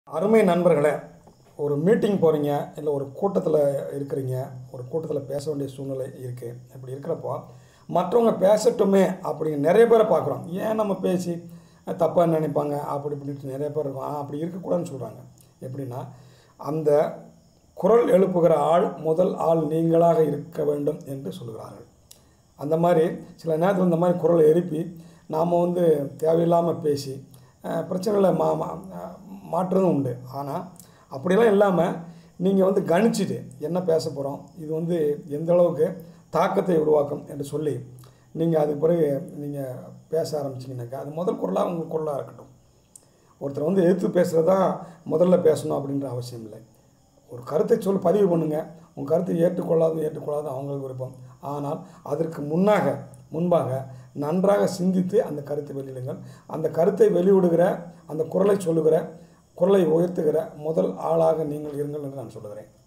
அருமை நண்பர்களே ஒரு மீட்டிங் போகிறீங்க இல்லை ஒரு கூட்டத்தில் இருக்கிறீங்க ஒரு கூட்டத்தில் பேச வேண்டிய சூழ்நிலை இருக்குது அப்படி இருக்கிறப்போ மற்றவங்க பேசட்டுமே அப்படிங்க நிறைய பேரை பார்க்குறோம் ஏன் நம்ம பேசி தப்பாக நினைப்பாங்க அப்படி இப்படின்ட்டு நிறைய பேர் இருக்கும் ஆனால் அப்படி இருக்கக்கூடாதுன்னு சொல்கிறாங்க எப்படின்னா அந்த குரல் எழுப்புகிற ஆள் முதல் ஆள் நீங்களாக இருக்க வேண்டும் என்று சொல்கிறார்கள் அந்த மாதிரி சில நேரத்தில் இந்த மாதிரி குரலை எழுப்பி நாம் வந்து தேவையில்லாமல் பேசி அஹ், பிரச்சனைகளை மா மா- அஹ், மாற்றுறதும் உண்டு ஆனால் அப்படிலாம் இல்லாமல் நீங்கள் வந்து கணிச்சிட்டு என்ன பேச போகிறோம் இது வந்து எந்த அளவுக்கு தாக்கத்தை உருவாக்கும் என்று சொல்லி நீங்கள் அதுக்கு பிறகு நீங்கள் பேச ஆரம்பிச்சிங்கனாக்கா அது முதல் குரலாக உங்கள் குரலாக இருக்கட்டும் ஒருத்தர் வந்து எதிர்த்து பேசுகிறது தான் முதல்ல பேசணும் அப்படின்ற அவசியம் இல்லை ஒரு கருத்தை சொல் பதிவு பண்ணுங்கள் உங்கள் கருத்தை ஏற்றுக்கொள்ளாத ஏற்றுக்கொள்ளாத அவங்களுக்கு விருப்பம் ஆனால் அதற்கு முன்னாக முன்பாக நன்றாக சிந்தித்து அந்த கருத்தை வெளியிடுங்கள் அந்த கருத்தை வெளியிடுகிற அந்த குரலை சொல்லுகிற குரலை உயர்த்துகிற முதல் ஆளாக நீங்கள் இருங்கள் என்று நான் சொல்லுகிறேன்